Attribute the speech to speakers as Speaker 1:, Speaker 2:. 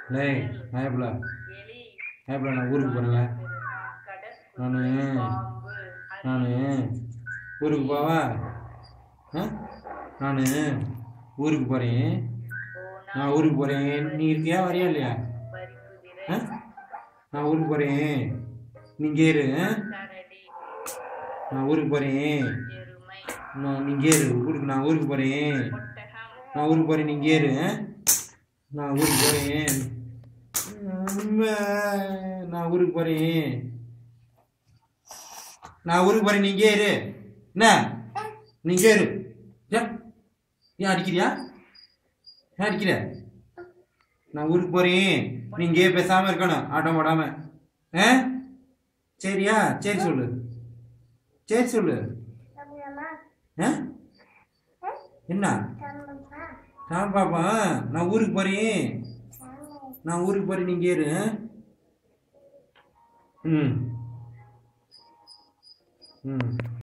Speaker 1: லேய் ஆயப்பில்
Speaker 2: எலி
Speaker 1: ஆயப்பில் நான் ஊருக்கு போகிறேங்க நான் நான் ஊருக்கு போவா ஆ நான் ஊருக்கு போகிறேன் நான் ஊருக்கு போகிறேன் நீ இருக்கியா வரியா இல்லையா ஆ நான் ஊருக்கு போகிறேன் நீங்கள் இரு ஆ? நான் ஊருக்கு போகிறேன் நான் நீங்கள் இரு ஊருக்கு நான் ஊருக்கு போகிறேன் நான் ஊருக்கு போகிறேன் நீங்கள் ஏறு ஆ? நான் ஊருக்கு போகிறேன் நான் ஊருக்கு போகிறேன் நான் ஊருக்கு போகிறேன் நீங்கள் ஏறு என்ன நீங்கள் ஏறு ஏன் ஏன் அடிக்கிறியா ஏன் அடிக்கிற நான் ஊருக்கு போகிறேன் நீங்கள் பேசாமல் இருக்கணும் ஆட்டம் போடாமல் ஆ சரியா சரி சொல்லு சரி சொல்லு ஆ என்ன நான் பாப்பா நான் ஊருக்கு போறேன் நான் ஊருக்கு போறேன் நீங்க ஏறு ம் ம்